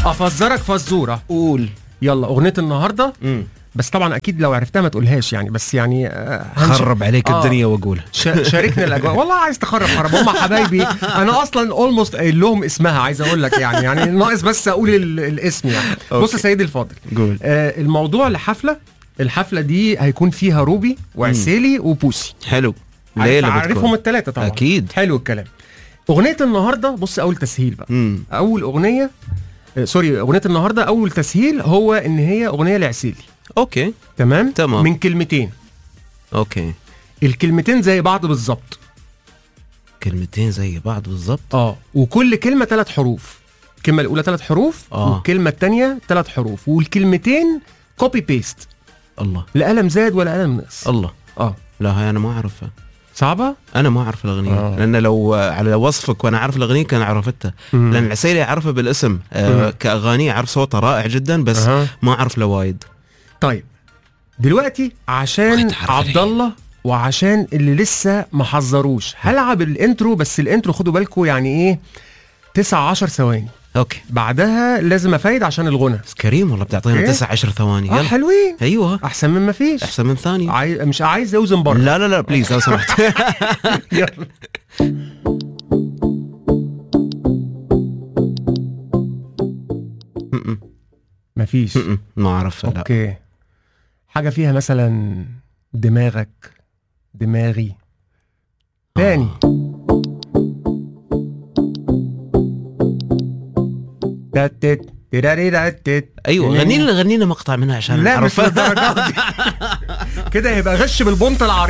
افزرك فزوره قول يلا اغنيه النهارده مم. بس طبعا اكيد لو عرفتها ما تقولهاش يعني بس يعني آه، هنش- خرب عليك آه. الدنيا واقولها شا- شاركنا الاجواء والله عايز تخرب خرب هم حبايبي انا اصلا اولموست قايل لهم اسمها عايز اقول لك يعني يعني ناقص بس اقول ال- الاسم يعني بص يا أوكي. سيدي الفاضل قول آه الموضوع لحفله الحفله دي هيكون فيها روبي وعسيلي وبوسي حلو عارف- ليلة عارفهم بتكون الثلاثه طبعا أكيد. حلو الكلام اغنيه النهارده بص اول تسهيل بقى مم. اول اغنيه آه، سوري اغنيه النهارده اول تسهيل هو ان هي اغنيه لعسيلي اوكي تمام تمام. من كلمتين اوكي الكلمتين زي بعض بالظبط كلمتين زي بعض بالظبط اه وكل كلمه ثلاث حروف الكلمه الاولى ثلاث حروف آه. والكلمه الثانيه ثلاث حروف والكلمتين كوبي بيست الله لا قلم زاد ولا قلم نقص الله اه لا هاي انا ما اعرفها صعبه انا ما اعرف الاغنيه آه. آه. لان لو على وصفك وانا عارف الاغنيه كان عرفتها مم. لان العسيلي اعرفها بالاسم مم. آه كاغاني اعرف صوتها رائع جدا بس أها. ما اعرف له وايد طيب دلوقتي عشان أخي تعرف عبد علي. الله وعشان اللي لسه ما حذروش هلعب الانترو بس الانترو خدوا بالكم يعني ايه 9 10 ثواني اوكي بعدها لازم افايد عشان الغنى بس كريم والله بتعطينا إيه؟ 9 10 ثواني اه يلا حلوين ايوه احسن من ما فيش احسن من ثاني عاي... مش عايز اوزن بره لا لا لا بليز لو سمحت يلا م-م. مفيش م-م. ما اعرفها لا اوكي حاجه فيها مثلا دماغك دماغي تاني تتت تراري تتت ايوه غني لنا غني لنا مقطع منها عشان لا مش نعرفها للدرجه دي كده هيبقى غش بالبنط العريض